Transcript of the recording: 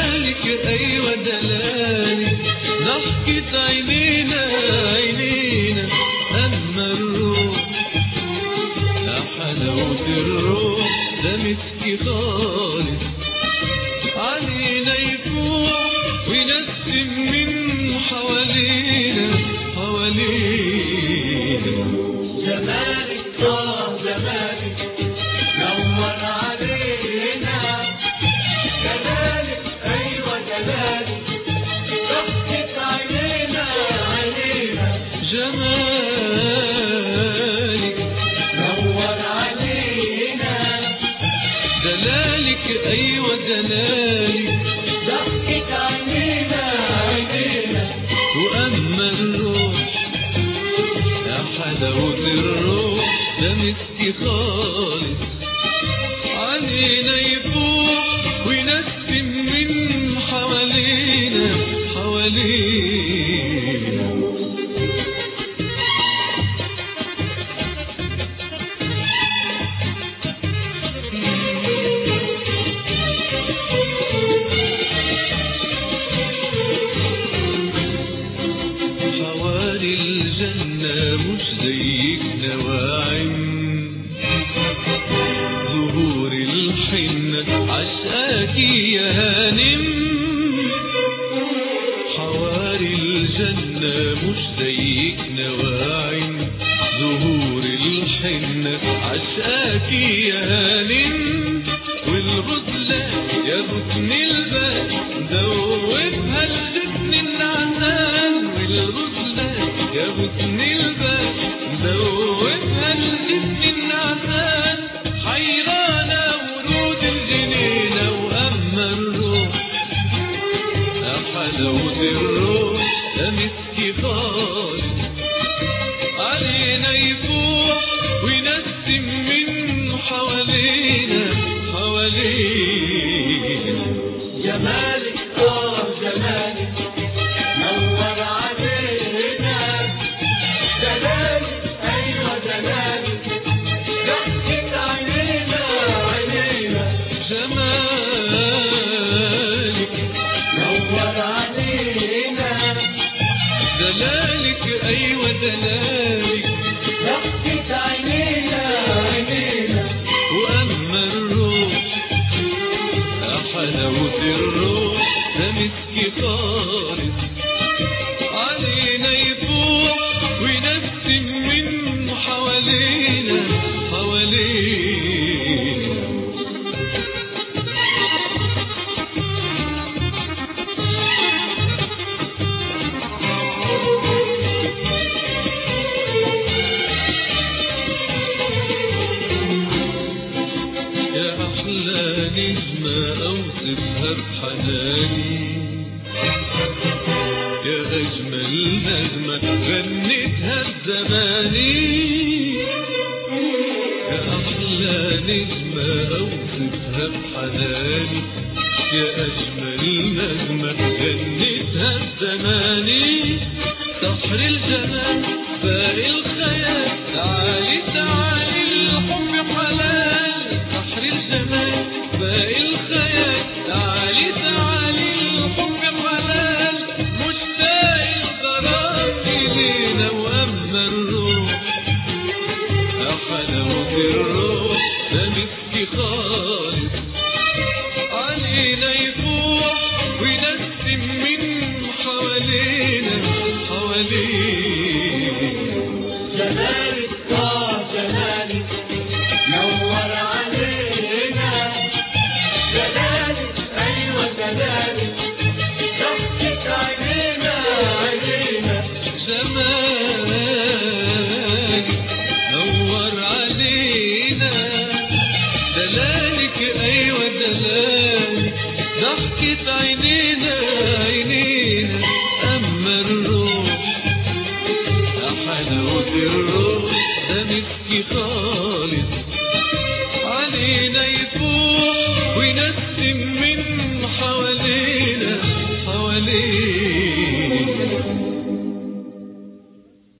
دلالك أيوة دلالك ضحكة عينينا عينينا أما الروح يا حلاوة الروح ده مسكي خالص علينا يفوح وينسم من حوالينا حوالينا جمالك اه جمالك نور علينا جلالك ايوه جلالك ضحكة عينينا عينينا جمالك نور علينا دلالك أيوة دلالك ضحكة عينينا عينينا وأما الروح يا حلاوة الروح ده مسكي خالص علينا يفوح وينسم من حوالينا حوالينا حوالي الجنة مش زيك نواعم ظهور الحنة عشقاكي يا هانم حواري الجنة مش زيك نواعم ظهور الحنة عشقاكي يا هانم والغزلة يا ركن الباب دوبها الجبن النعسان والغزلة يا ركن الباب دوبها الجبن النعسان حيرانة ورود الجنينة وأما الروح يا حلاوة الروح ده مسكي خالص علينا يفوح وينسم من حوالينا حوالينا جمالك اه جمالك نور علينا جلالك ايوه جلالك ضحكة عينينا عينينا جمالك نور علينا دلالك أيوة دلالك ضحكة عينينا عينينا وأما الروح يا حلاوة الروح ده مسكي خالص علينا يفوح وينسم من حوالينا حوالينا يا أحلى نجمة أوصفها بحناني يا أجمل نغمة غنيتها بزماني يا أحلى نجمة أوصفها بحناني يا أجمل نغمة غنيتها بزماني سحر الجمال باقي الخيال تعالي تعالي الحب حلال سحر الجمال باقي الخيال تعالي تعالي الحب حلال مشتاق الغرام إلينا وأما الروح يا حلاوة الروح ده مسكي خالص علينا يفوح وينسم من حوالينا حوالينا جمالك اه جمالك نور علينا جلالك ايوه جلالك ضحكة عينينا عينينا جمالك نور علينا دلالك أيوة دلالك ضحكة عينينا